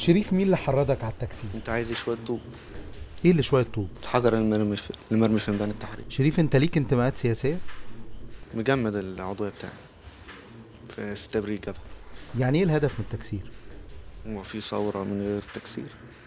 شريف مين اللي حرضك على التكسير انت عايز شويه طوب ايه اللي شويه طوب الحجر المرمي في المرمي في ميدان التحرير شريف انت ليك انتماءات سياسيه مجمد العضويه بتاعي في ستابري جبهه يعني ايه الهدف من التكسير هو في ثوره من غير تكسير